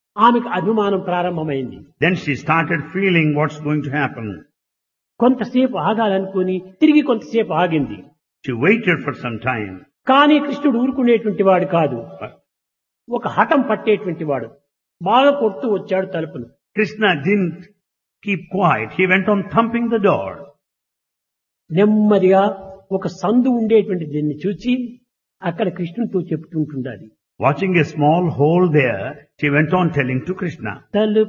ఆమెకు అభిమానం ప్రారంభమైంది Then she started feeling what's going to happen. కొంతసేపు ఆగాలనుకుని తిరిగి కొంతసేపు ఆగింది She waited for some time. కానీ కృష్ణుడు ఊరుకునేటువంటి వాడు కాదు ఒక హఠం పట్టేటువంటి వాడు బాగా కొడుతూ వచ్చాడు తలుపును Krishna didn't keep quiet. He went on thumping the door. నెమ్మదిగా ఒక సందు ఉండేటువంటి దీన్ని చూచి అక్కడ కృష్ణునితో చెప్తుంటుండాలి Watching a small hole there, she went on telling to Krishna. తలుపు